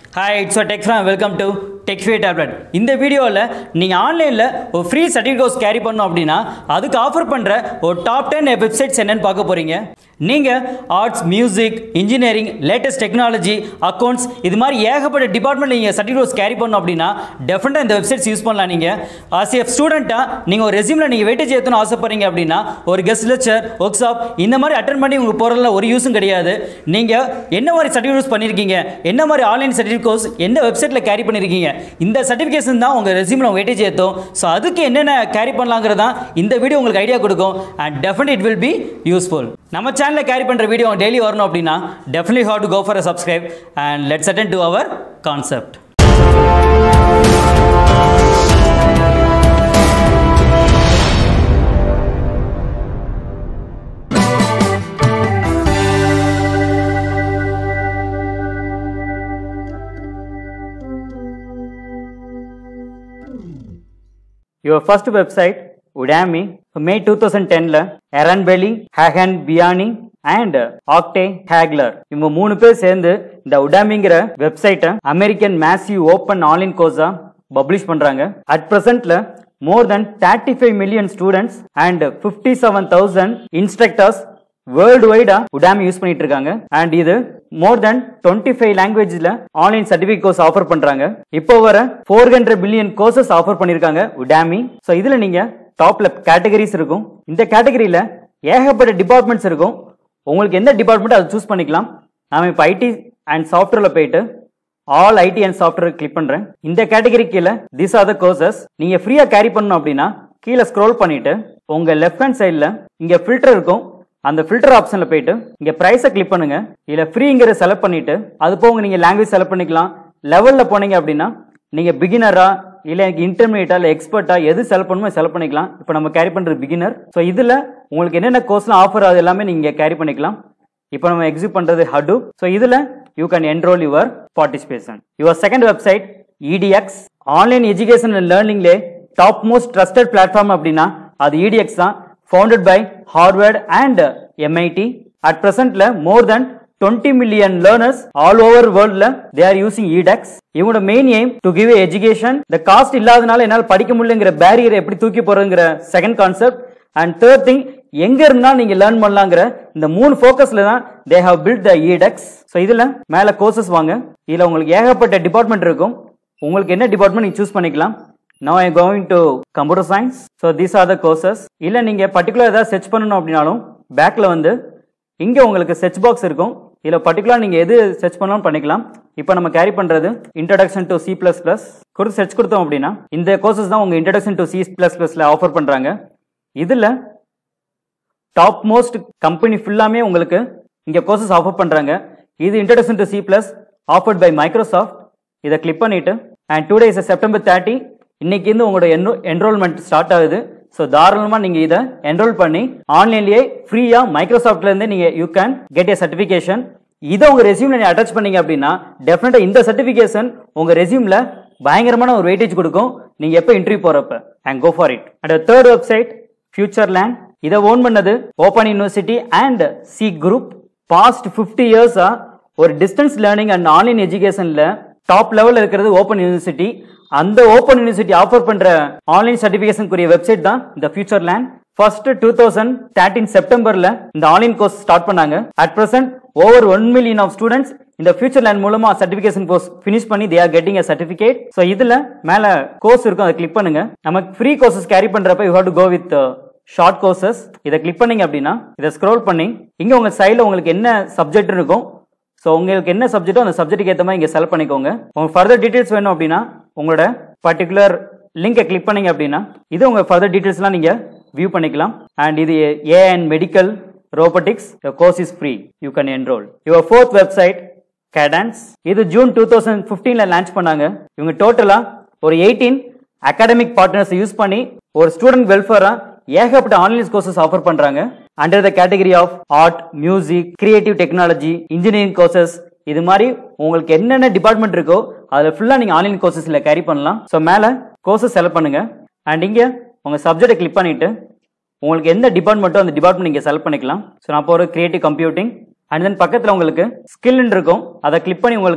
Hi it's tech from welcome to tech ஃபே tablet இந்த வீடியோவில் நீங்கள் ஆன்லைனில் ஒரு ஃப்ரீ சர்டிஃபிகேட் கோர்ஸ் கேரி பண்ணோம் அப்படின்னா அதுக்கு ஆஃபர் பண்ணுற ஒரு டாப் டென் வெப்சைட்ஸ் என்னன்னு பார்க்க போகிறீங்க நீங்கள் arts music engineering latest technology accounts இது மாதிரி ஏகப்பட்ட டிபார்ட்மெண்ட் நீங்கள் சர்டிஃபிகேட் கோர்ஸ் கேரி பண்ணோம் அப்படின்னா டெஃபினட்டாக இந்த வெப்சைட்ஸ் யூஸ் பண்ணலாம் நீங்கள் ஆஸ் எ ஸ்டூடெண்ட்டாக நீங்கள் ஒரு ரெசியூமில் நீங்கள் வெயிட்டேஜ் ஏற்றணும் ஆசைப்படுறீங்க அப்படின்னா ஒரு கெஸ்ட் லெக்சர் ஒர்க் ஷாப் இந்த மாதிரி அட்டன் பண்ணி உங்களுக்கு போகிறதுல ஒரு யூஸும் கிடையாது நீங்கள் என்ன மாதிரி சர்டிஃபிகேட்ஸ் பண்ணியிருக்கீங்க என்ன மாதிரி ஆன்லைன் சர்டிஃபிகேட் கோர்ஸ் எந்த வெப்சைட்டில் கேரி பண்ணியிருக்கீங்க இந்த சர்டிஃபிகேஷன் தான் உங்கள் ரெசியூமில் வெயிட்டேஜ் ஏற்றும் ஸோ அதுக்கு என்னென்ன கேரி பண்ணலாங்கிறது தான் இந்த வீடியோ உங்களுக்கு ஐடியா கொடுக்கும் and definite it will be useful நம்ம சேனலில் கேரி பண்ணுற வீடியோ டெய்லி வரணும் அப்படின்னா definitely have to go for a subscribe and let's attend to our concept Your first website, Udemy, May two thousand டென்ல Eren Bali Gagan Biyani and Oktay Caglar இவங்க மூணு பேர் சேர்ந்து இந்த உடாமிங்கிற வெப்சைட்டை அமெரிக்கன் மேசிவ் ஓப்பன் ஆன்லைன் கோர்ஸா பப்ளிஷ் பண்றாங்க அட் பிரசன்ட்ல more than thirty five million students and fifty seven thousand instructors world வைடா உடாமி யூஸ் பண்ணிட்டு இருக்காங்க அண்ட் இது மோர் தென் டுவெண்ட்டி ஃபைவ் லாங்குவேஜ்ல ஆன்லைன் சர்டிபிகேட் கோர்ஸ் ஆஃபர் பண்றாங்க இப்போ வர four hundred billion courses offer பண்ணிருக்காங்க உடாமி ஸோ இதுல நீங்க டாப்ல கேட்டகரிஸ் இருக்கும் இந்த கேட்டகரியில ஏகப்பட்ட டிபார்ட்மெண்ட்ஸ் இருக்கும் உங்களுக்கு எந்த டிபார்ட்மெண்ட் அதை சூஸ் பண்ணிக்கலாம் நாம இப்போ ஐடி அண்ட் சாஃப்ட்வேர்ல போயிட்டு all IT and software click பண்றேன் இந்த கேட்டகரி கீழே திஸ் ஆர் த கோர்சஸ் நீங்க ஃப்ரீயா கேரி பண்ணணும் அப்படின்னா கீழே ஸ்க்ரோல் பண்ணிட்டு உங்க லெஃப்ட் ஹேண்ட் சைடில் இங்க ஃபில்டர் இருக்கும் அந்த ஃபில்டர் ஆப்ஷன்ல போயிட்டு இங்க பிரைஸை கிளிக் பண்ணுங்க இல்ல ஃப்ரீங்கிற செலக்ட் பண்ணிட்டு அது போக நீங்க லாங்குவேஜ் செலக்ட் பண்ணிக்கலாம் லெவல்ல போனீங்க அப்படின்னா நீங்க பிகினரா இல்ல எனக்கு இன்டர்மீடியட்டா இல்ல எக்ஸ்பர்ட்டா எது செலக்ட் பண்ணுமோ செலக்ட் பண்ணிக்கலாம் இப்போ நம்ம கேரி பண்றது பிகினர் ஸோ இதுல உங்களுக்கு என்னென்ன கோர்ஸ்லாம் ஆஃபர் ஆகுது எல்லாமே நீங்க கேரி பண்ணிக்கலாம் இப்போ நம்ம எக்ஸிட் பண்றது ஹடு ஸோ இதுல you can enrol your participation your second website edX online education and லேர்னிங்லே டாப் மோஸ்ட் ட்ரஸ்டட் பிளாட்ஃபார்ம் அப்படின்னா அது இடிஎக்ஸ் தான் founded by Harvard and MIT at பிரசன்ட்ல more than twenty million learners all over வேர்ல்ட்ல they are using edX இவங்களோட main aim to give education இந்த cost இல்லாதனால என்னால் படிக்க முடியலங்கிற பேரியரை எப்படி தூக்கி போறதுங்கிற second concept and third thing எங்க இருந்தா நீங்க லேர்ன் பண்ணலாங்கிற இந்த மூணு ஃபோக்கஸ்ல தான் they have built the edX so இதுல மேல கோர்சஸ் வாங்க இதுல உங்களுக்கு ஏகப்பட்ட டிபார்ட்மெண்ட் இருக்கும் உங்களுக்கு என்ன டிபார்ட்மெண்ட் நீங்க சூஸ் பண்ணிக்கலாம் no I going to computer science so these are the courses இல்லை நீங்கள் பர்டிகுலர் ஏதாவது செர்ச் பண்ணணும் அப்படின்னாலும் பேக்கில் வந்து இங்கே உங்களுக்கு செர்ச் பாக்ஸ் இருக்கும் இதில் பர்டிகுலர் நீங்கள் எது செர்ச் பண்ணாலும் பண்ணிக்கலாம் இப்போ நம்ம கேரி பண்ணுறது introduction to C plus plus கொடுத்து செர்ச் கொடுத்தோம் அப்படின்னா இந்த கோர்சஸ் தான் உங்கள் இன்ட்ரடக்ஷன் டு சி ப்ளஸ் ப்ளஸில் ஆஃபர் பண்ணுறாங்க இதில் டாப் மோஸ்ட் கம்பெனி ஃபுல்லாமே உங்களுக்கு இங்கே கோர்சஸ் ஆஃபர் பண்ணுறாங்க இது introduction to C plus offered by Microsoft இதை கிளிக் பண்ணிவிட்டு and two days September thirty இன்னைக்கு இருந்து உங்களோட என்ரோ என்ரோல்மெண்ட் ஸ்டார்ட் ஆகுது ஸோ தாராளமாக நீங்கள் இதை என்ரோல் பண்ணி ஆன்லைன்லேயே ஃப்ரீயாக மைக்ரோசாஃப்ட்லேருந்து நீங்கள் you can get a certification இதை உங்கள் ரெசியூமில் நீங்கள் அட்டாச் பண்ணீங்க அப்படின்னா டெஃபினட்டாக இந்த சர்டிஃபிகேஷன் உங்கள் ரெசியூமில் பயங்கரமான ஒரு வெயிட்டேஜ் கொடுக்கும் நீங்கள் எப்போ இன்டர்வியூ போகிறப்ப and go for it and third website Future Land இதை ஓன் பண்ணது Open University and C group past fifty இயர்ஸாக ஒரு டிஸ்டன்ஸ் லேர்னிங் அண்ட் ஆன்லைன் எஜுகேஷனில் டாப் லெவலில் இருக்கிறது ஓப்பன் யூனிவர்சிட்டி அந்த ஓப்பன் யூனிவர்சிட்டி ஆஃபர் பண்ற ஆன்லைன் சர்டிபிகேஷனுக்குரிய வெப்சைட் தான் இந்த Future Land first two thousand thirteen செப்டம்பர்ல இந்த ஆன்லைன் கோர்ஸ் ஸ்டார்ட் பண்ணாங்க at present over one million of students இந்த ஃபியூச்சர் லேண்ட் மூலமா சர்டிபிகேஷன் கோர்ஸ் ஃபினிஷ் பண்ணி they are getting a certificate so இதுல மேல கோர்ஸ் இருக்கும் அதை கிளிக் பண்ணுங்க நமக்கு ஃப்ரீ கோர்சஸ் கேரி பண்றப்ப you have to go with short courses இதை கிளிக் பண்ணீங்க அப்படின்னா இதை ஸ்க்ரோல் பண்ணி இங்க உங்க சைடில் உங்களுக்கு என்ன சப்ஜெக்ட் இருக்கும் ஸோ உங்களுக்கு என்ன சப்ஜெக்ட்டோ அந்த சப்ஜெக்ட்டுக்கு ஏற்ற மாதிரி இங்கே செலக்ட் பண்ணிக்கோங்க உங்களுக்கு ஃபர்தர் டீட்டெயில்ஸ் வேணும் அப்படின்னா உங்களோட பர்டிகுலர் லிங்கை கிளிக் பண்ணீங்க அப்படின்னா இது உங்கள் ஃபர்தர் டீட்டெயில்ஸ்லாம் நீங்கள் வியூ பண்ணிக்கலாம் அண்ட் இது a and medical robotics course is free you can enrol your fourth website Kadenze இது ஜூன் டூ தௌசண்ட் ஃபிஃப்டீனில் லான்ச் பண்ணாங்க இவங்க டோட்டலாக ஒரு எயிட்டீன் அகாடமிக் பார்ட்னர்ஸ் யூஸ் பண்ணி ஒரு ஸ்டூடெண்ட் வெல்ஃபேராக ஏகப்பட்ட ஆன்லைன் கோர்சஸ் ஆஃபர் பண்ணுறாங்க under the category of art music creative technology engineering courses இது மாதிரி உங்களுக்கு என்னென்ன டிபார்ட்மெண்ட் இருக்கோ அதில் ஃபுல்லாக நீங்கள் ஆன்லைன் கோர்சஸில் கேரி பண்ணலாம் ஸோ மேலே கோர்சஸ் செலக்ட் பண்ணுங்க அண்ட் இங்கே உங்கள் சப்ஜெக்டை கிளிக் பண்ணிட்டு உங்களுக்கு எந்த டிபார்ட்மெண்ட்டோ அந்த டிபார்ட்மெண்ட் நீங்கள் செலக்ட் பண்ணிக்கலாம் ஸோ நான் இப்போ ஒரு கிரியேட்டிவ் கம்ப்யூட்டிங் அண்ட் தென் பக்கத்தில் உங்களுக்கு ஸ்கில்னு இருக்கும் அதை கிளிக் பண்ணி உங்களுக்கு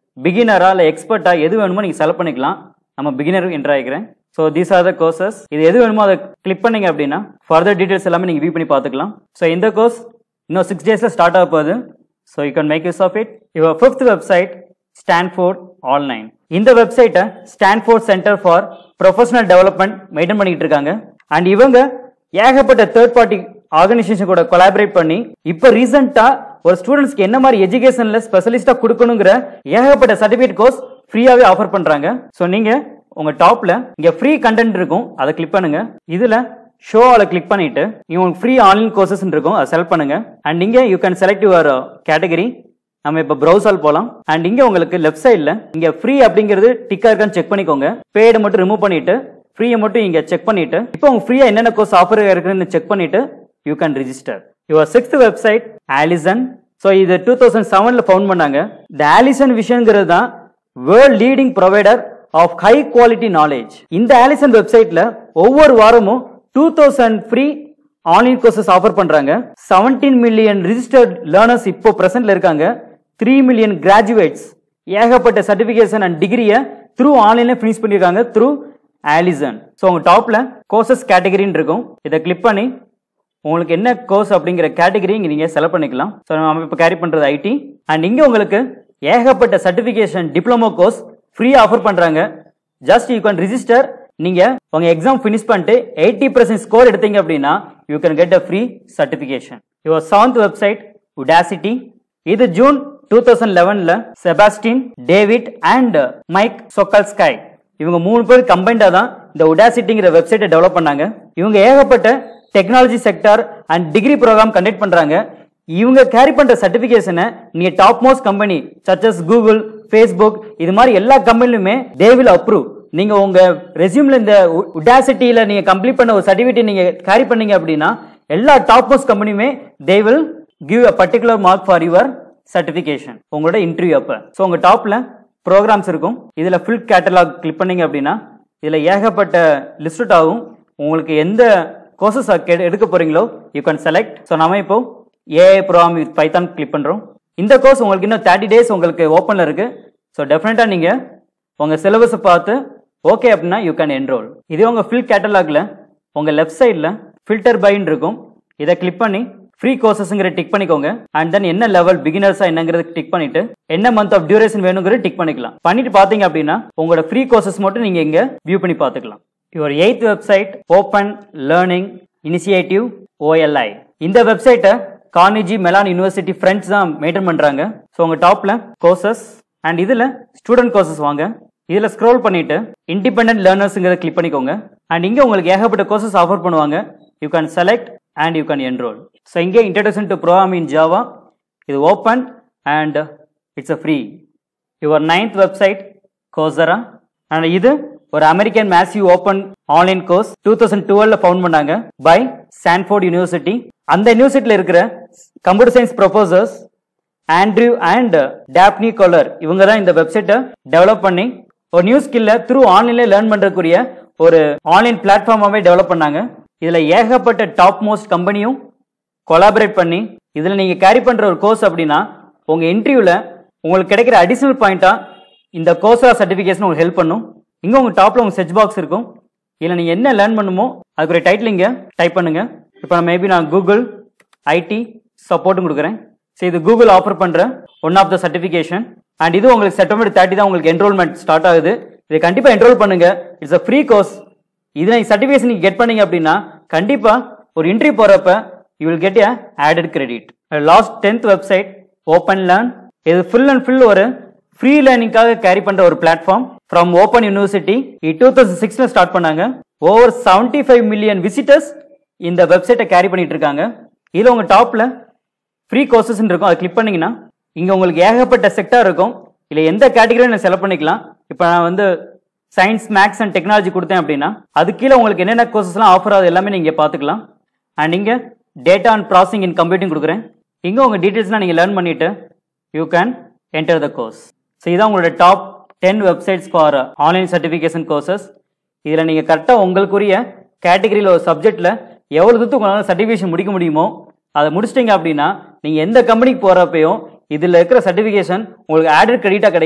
பிகினரா இல்லை எக்ஸ்பர்ட்டா எது வேணுமோ நீங்கள் செலக்ட் பண்ணிக்கலாம் நம்ம பிகினர் என்ட்ரு ஆகிக்கிறேன் so these are the courses இது எது வேணுமோ அதை கிளிக் பண்ணீங்க அப்படின்னா ஃபர்தர் டீடைல்ஸ் எல்லாமே நீங்கள் வியூ பண்ணி பார்த்துக்கலாம் ஸோ இந்த கோர்ஸ் இன்னும் சிக்ஸ் டேஸில் ஸ்டார்ட் ஆக போகுது so you can make use of it your fifth website Stanford online இந்த வெப்சைட்டை Stanford Center for Professional Development maintain பண்ணிட்டு இருக்காங்க அண்ட் இவங்க ஏகப்பட்ட தேர்ட் பார்ட்டி ஆர்கனைசேஷன் கூட கொலாபரேட் பண்ணி இப்போ ரீசெண்டா ஒரு ஸ்டூடெண்ட்ஸ்க்கு என்ன மாதிரி எஜுகேஷன்ல ஸ்பெஷலிஸ்டா கொடுக்கணுங்கிற ஏகப்பட்ட சர்டிபிகேட் கோர்ஸ் ஃப்ரீயாவே ஆஃபர் பண்றாங்க ஸோ நீங்க உங்க டாப்ல இங்க ஃப்ரீ கண்டென்ட் இருக்கும் அதை கிளிக் பண்ணுங்க இதுல ஷோவில் கிளிக் பண்ணிட்டு இங்க உங்களுக்கு ஃப்ரீ ஆன்லைன் கோர்சஸ் இருக்கும் அதை செலக்ட் பண்ணுங்க அண்ட் இங்க you can select your category நம்ம இப்போ ப்ரௌசர் போகலாம் அண்ட் இங்க உங்களுக்கு லெஃப்ட் சைடில் இங்க ஃப்ரீ அப்படிங்கிறது டிக்கா இருக்கான்னு செக் பண்ணிக்கோங்க பேடு மட்டும் ரிமூவ் பண்ணிட்டு ஃப்ரீயை மட்டும் இங்க செக் பண்ணிட்டு இப்போ உங்க ஃப்ரீயா என்னென்ன கோர்ஸ் ஆஃபர் இருக்குன்னு செக் பண்ணிட்டு you can register your sixth website Alison so இது டூ தௌசண்ட் செவனில் ஃபவுண்ட் பண்ணாங்க இந்த ஆலிசன் விஷயங்கிறது தான் world leading provider of high quality knowledge இந்த ஆலிசன் வெப்சைட்ல ஒவ்வொரு வாரமும் two thousand free online courses offer பண்றாங்க செவன்டீன் மில்லியன் ரிஜிஸ்டர்ட் லேர்னர்ஸ் இப்போ பிரசன்ட்ல இருக்காங்க த்ரீ மில்லியன் கிராஜுவேட்ஸ் ஏகப்பட்ட சர்டிபிகேஷன் அண்ட் டிகிரியை த்ரூ ஆன்லைன்ல ஃபினிஷ் பண்ணியிருக்காங்க த்ரூ ஆலிசன் ஸோ உங்க டாப்ல கோர்சஸ் கேட்டகரின்னு இருக்கும் இதை கிளிக் பண்ணி உங்களுக்கு என்ன கோர்ஸ் அப்படிங்கிற கேட்டகரி இங்கே நீங்கள் செலக்ட் பண்ணிக்கலாம் ஸோ நம்ம இப்போ கேரி பண்ணுறது ஐடி அண்ட் இங்கே உங்களுக்கு ஏகப்பட்ட சர்டிஃபிகேஷன் டிப்ளமோ கோர்ஸ் ஃப்ரீயாக ஆஃபர் பண்ணுறாங்க ஜஸ்ட் யூ கேன் ரிஜிஸ்டர் நீங்கள் உங்கள் எக்ஸாம் ஃபினிஷ் பண்ணிட்டு எயிட்டி பர்சன்ட் ஸ்கோர் எடுத்தீங்க அப்படின்னா you can get a free certification your seventh website Udacity இது ஜூன் டூ தௌசண்ட் லெவனில் Sebastian David and Mike Sokolsky இவங்க மூணு பேர் கம்பைண்டாக தான் இந்த உடாசிட்டிங்கிற வெப்சைட்டை டெவலப் பண்ணாங்க இவங்க ஏகப்பட்ட technology sector and degree programme conduct பண்றாங்க இவங்க கேரி பண்ற சர்டிபிகேஷனை நீங்க top most company such as Google Facebook இது மாதிரி எல்லா கம்பெனிலுமே தே வில் அப்ரூவ் நீங்க உங்க ரெசியூம்ல இந்த உடாசிட்டியில நீங்க கம்ப்ளீட் பண்ண ஒரு சர்டிபிகேட் நீங்க கேரி பண்ணீங்க அப்படின்னா எல்லா டாப் மோஸ்ட் கம்பெனியுமே they will give a particular mark for your certification உங்களோட இன்டர்வியூ அப்ப ஸோ உங்க டாப்ல ப்ரோக்ராம்ஸ் இருக்கும் இதுல ஃபுல் கேட்டலாக் கிளிக் பண்ணீங்க அப்படின்னா இதுல ஏகப்பட்ட லிஸ்ட் ஆகும் உங்களுக்கு எந்த கோர்சஸ் எடுக்க போறீங்களோ யூ கேன் செலக்ட் ஸோ நம்ம இப்போ AI programme with Python click பண்றோம் இந்த கோர்ஸ் உங்களுக்கு இன்னும் தேர்ட்டி டேஸ் உங்களுக்கு ஓப்பன்ல இருக்கு ஸோ டெஃபினட்டா நீங்க உங்க சிலபஸை பார்த்து ஓகே அப்படின்னா யூ கேன் என்ரோல் இதே உங்க ஃபில் கேட்டலாக்ல உங்க லெஃப்ட் சைடில் ஃபில்டர் பைன்னு இருக்கும் இதை கிளிக் பண்ணி ஃப்ரீ கோர்சஸ்ங்கிற டிக் பண்ணிக்கோங்க அண்ட் தென் என்ன லெவல் பிகினர்ஸா என்னங்கிறது டிக் பண்ணிட்டு என்ன மந்த் ஆஃப் டியூரேஷன் வேணுங்கிறது டிக் பண்ணிக்கலாம் பண்ணிட்டு பாத்தீங்க அப்படின்னா உங்களோட ஃப்ரீ கோர்சஸ் மட்டும் நீங்க இங்க வியூ பண்ணி பார்த்துக்கலாம் your eighth website Open Learning Initiative OLI இந்த வெப்சைட்டை கார்னிஜி மெலான் யூனிவர்சிட்டி ஃப்ரெண்ட்ஸ் தான் மெயின்டைன் பண்றாங்க ஸோ உங்க டாப்ல கோர்சஸ் அண்ட் இதுல ஸ்டூடெண்ட் கோர்சஸ் வாங்க இதுல ஸ்க்ரோல் பண்ணிட்டு இண்டிபெண்டன்ட் லேர்னர்ஸ்ங்கிறத கிளிக் பண்ணிக்கோங்க அண்ட் இங்க உங்களுக்கு ஏகப்பட்ட கோர்சஸ் ஆஃபர் பண்ணுவாங்க you can select and you can enrol so இங்கே introduction to program in Java இது open and it's a free your ninth website Coursera and இது ஒரு American massive open online course two thousand டுவெல்ல found பண்ணாங்க by Stanford University அந்த யூனிவர்சிட்டியில் இருக்கிற computer science professors Andrew and Daphne Koller இவங்க தான் இந்த வெப்சைட்டை டெவலப் பண்ணி ஒரு நியூ ஸ்கில்ல த்ரூ ஆன்லைன்ல லேர்ன் பண்றதுக்குரிய ஒரு ஆன்லைன் பிளாட்ஃபார்மாவே டெவலப் பண்ணாங்க இதுல ஏகப்பட்ட டாப் மோஸ்ட் கம்பெனியும் கொலாபரேட் பண்ணி இதுல நீங்க கேரி பண்ற ஒரு கோர்ஸ் அப்படின்னா உங்க இன்டர்வியூல உங்களுக்கு கிடைக்கிற அடிஷனல் பாயிண்டா இந்த கோர்ஸா சர்டிபிகேஷன் உங்களுக்கு ஹெல்ப் பண்ணும் இங்க உங்க டாப்ல உங்க செர்ச் பாக்ஸ் இருக்கும் இதுல நீங்க என்ன லேர்ன் பண்ணுமோ அதுக்கு ஒரு டைட்டில் இங்க டைப் பண்ணுங்க இப்போ நான் மேபி நான் கூகுள் ஐடி சப்போர்ட்டும் கொடுக்குறேன் ஸோ இது கூகுள் ஆஃபர் பண்ற one of the certification and இது உங்களுக்கு செப்டம்பர் தேர்ட்டி தான் உங்களுக்கு என்ரோல்மெண்ட் ஸ்டார்ட் ஆகுது இதை கண்டிப்பா என்ரோல் பண்ணுங்க இட்ஸ் அ ஃப்ரீ கோர்ஸ் இது நீங்க சர்டிஃபிகேஷன் நீங்க கெட் பண்ணீங்க அப்படின்னா கண்டிப்பா ஒரு இன்டர்வியூ போறப்ப you will get a added credit last tenth website OpenLearn இது ஃபுல் அண்ட் ஃபுல் ஒரு ஃப்ரீ லேர்னிங்காக கேரி பண்ற ஒரு platform from Open University two thousand சிக்ஸ்ல ஸ்டார்ட் பண்ணாங்க over seventy five million visitors இந்த வெப்சைட்டை கேரி பண்ணிட்டு இருக்காங்க இதுல உங்க டாப்ல ஃப்ரீ கோர்சஸ் இருக்கும் அதை கிளிக் பண்ணீங்கன்னா இங்க உங்களுக்கு ஏகப்பட்ட செக்டார் இருக்கும் இல்ல எந்த கேட்டகரியும் நான் செலக்ட் பண்ணிக்கலாம் இப்போ நான் வந்து சயின்ஸ் மேக்ஸ் அண்ட் டெக்னாலஜி கொடுத்தேன் அப்படின்னா அது கீழே உங்களுக்கு என்னென்ன கோர்சஸ்லாம் ஆஃபர் ஆகுது எல்லாமே நீங்க பார்த்துக்கலாம் அண்ட் இங்க data and processing in computing கொடுக்குறேன் இங்க உங்க டீடைல்ஸ்லாம் நீங்க லேர்ன் பண்ணிட்டு you can enter the course so இதான் உங்களோட top ten websites for online certification courses இதில் நீங்கள் கரெக்டாக உங்களுக்குரிய கேட்டகரியில் ஒரு சப்ஜெக்டில் எவ்வளோ தூரத்துக்கு உங்களால் சர்டிஃபிகேஷன் முடிக்க முடியுமோ அதை முடிச்சிட்டிங்க அப்படின்னா நீங்கள் எந்த கம்பெனிக்கு போகிறப்பையும் இதில் இருக்கிற சர்டிஃபிகேஷன் உங்களுக்கு ஆடட் கிரெடிட்டாக கிடைக்கும்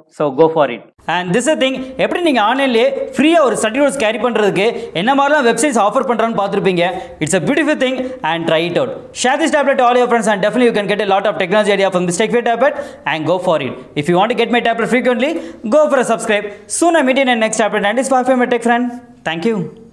so go for it and this a thing எப்படி நீங்கள் ஆன்லைன்லேயே ஃப்ரீயாக ஒரு சர்டிஃபிகேட்ஸ் கேரி பண்ணுறதுக்கு என்ன மாதிரிலாம் வெப்சைட்ஸ் ஆஃபர் பண்ணுறான்னு பார்த்துருப்பீங்க it's a beautiful thing and try it out share this tablet all your friends and definitely you can get a lot of technology idea from this TechFit tablet and go for it. If you want to get my tablet frequently, go for a subscribe. Soon I meet you in the next tablet and it's bye from my tech friend. Thank you.